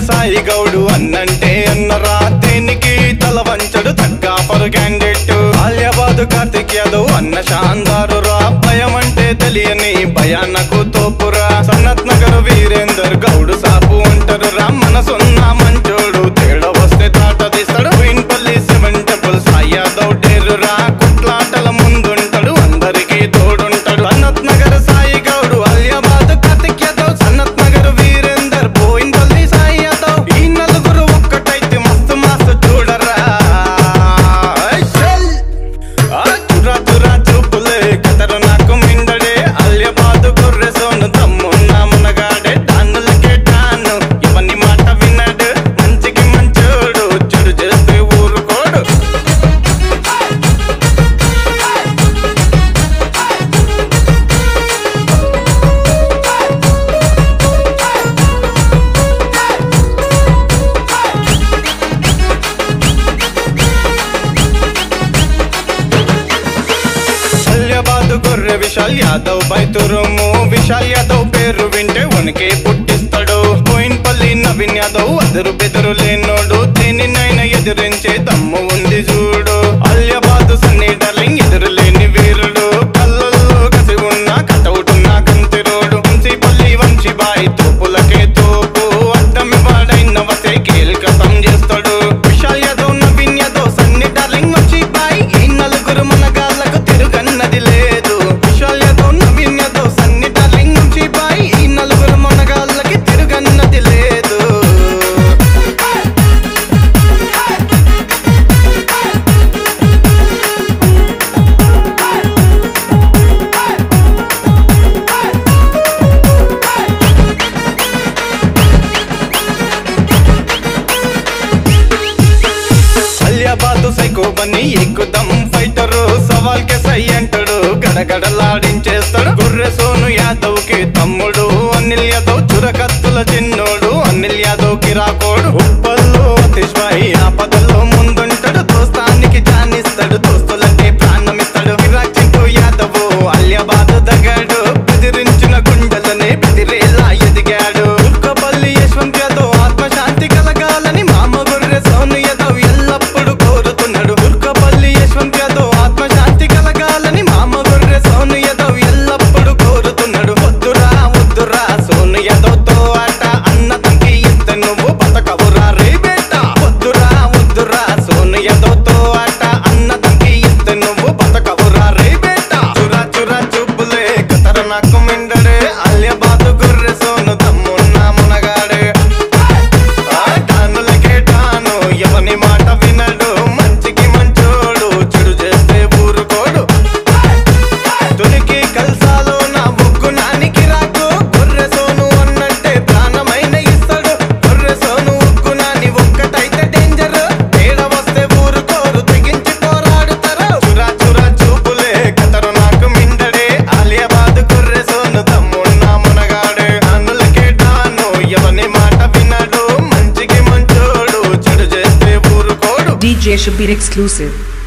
సాయి గౌడు అన్నంటే అన్నరా దేనికి తల వంచడు తగ్గ పరు క్యాండిడేట్ ఆలియాబాద్ కార్తిక్ యాదవ్ అన్న శాందారు రా భయం అంటే తెలియని భయానకు తోపురా సనత్ నగర్ వీరేందర్ గౌడు సాపు అంటారు రా మనసున్న మంచోడు తేడా వస్తే తాట తీస్తాడు పల్లి సెవెన్ టెంపుల్ సాయి యాదవ్ డేరు రా కుట్లాటల ముందుంటాడు అందరికీ తోడుంటాడు సనత్ నగర్ సాయి గౌడు ఆలియాబాద్ కార్తిక్ యాదవ్ సనత్ నగర్ వీరేందర్ పల్లి సాయి యాదవ్ ఈ నలుగురు ఒక్కటైతే మస్తు మస్తు చూడరా ఐ చల్! ఆ చురా చురా చూపులే కతరు నాకు మిందడే అల్యబాదు గొర్రె సోను తమ్మున్న మునగాడే డాన్నులకే డాను ఇవన్నీ మాట విన్నాడు మంచికి మంచోడు చెడు చేస్తే ఊరుకోడు అల్యాబాద్ గొర్రె విశాల్ యాదవ్ బైతురుము విశాల్ యాదవ్ పేరు వింటే ఉనికి పుట్టిస్తాడు పల్లి నవీన్ యాదవ్ అదురు బెదురు లేనోడు దేనినైనా ఎదిరించే దమ్ము ఉంది చూడు అల్యాబాద్ సన్నీ డార్లింగ్ ఎదురు లేని వీరుడు కళ్ళల్లో కసి ఉన్న కటౌట్ ఉన్న కంతిరోడు పల్లి వంశీబాయి తోపులకే తోపు అడ్డం వాడైన వసే కీలకతం చేస్తాడు విశాల్ యాదవ్ నవీన్ యాదవ్ సన్నీ డార్లింగ్ వంశీబాయి ఈ నలుగురు మన గాళ్ళకు తిరుగన్నది లేదు విశాల్ యాదవ్ నవీన్ యాదవ్ సన్నీ డార్లింగ్ వంశీబాయి ఈ నలుగురు మన గాళ్ళకి తిరుగన్నది లేదు అలియాబాద్ సైకో బన్ని ఎక్కుదాం ఫైటరు సవాల్ కే సై అంటాడు గడగడలాడించేస్తాడు గుర్రె సోను యాదవ్ కి తమ్ముడు అనిల్ యాదవ్ చురకత్తుల చిన్నోడు అనిల్ యాదవ్ కి రాకోడు ఉప్పల్లో అతిష్వాయి ఆపదల్లో ముందుంటాడు దోస్తానికి జానిస్తాడు దోస్తులకే ప్రాణమిస్తాడు విరాట్ చింటూ యాదవ్ అలియాబాద్ దగాడు బెదిరించిన గుండెలనే బెదిరేలా ఎదిగాడు దుర్గపల్లి యశ్వంత్ యాదవ్ ఆత్మశాంతి కలగాలని మామ గొర్రె సోను యాదవ్ ఎల్లప్పుడూ కోరుతున్నాడు దుర్గపల్లి యశ్వంత్ యాదవ్ ఆత్మశాంతి కలగాలని మామ గొర్రె సోను యాదవ్ ఎల్లప్పుడూ కోరుతున్నాడు వద్దురా వద్దురా సోను యాదవ్ తో ఆట అన్న తంకి ఇస్తే నువ్వు బతకవురా రే బేట వద్దురా వద్దురా సోను యాదవ్ తో ఆట అన్న తంకి ఇస్తే నువ్వు బతకవురా రే బేట చురా చురా చూపులే కతర నాకు మిండడే అల్యబాద్ గొర్రె సోను తమ్మున్న మునగాడే ఆ డానులకే డాను ఎవని మాట వినడు మంచికి మంచోడు చెడు చేస్తే ఊరుకోడు తునికి కల్సాలో నా బొగ్గు నానికి రాకు గొర్రె సోను అన్నట్టే ప్రాణమైన ఇస్తాడు గొర్రె సోను ఉక్కు నాని ఒక్కటైతే డేంజర్ తేడా వస్తే ఊరుకోరు తెగించి పోరాడుతారు చురా చురా చూపులే కతరు నాకు మిండడే ఆలియాబాద్ గొర్రె సోను తమ్మున్న మునగాడే అన్నులకే డాను ఎవని మాట వినడు మంచికి మంచోడు చెడు చేస్తే ఊరుకోడు DJ Shabir exclusive.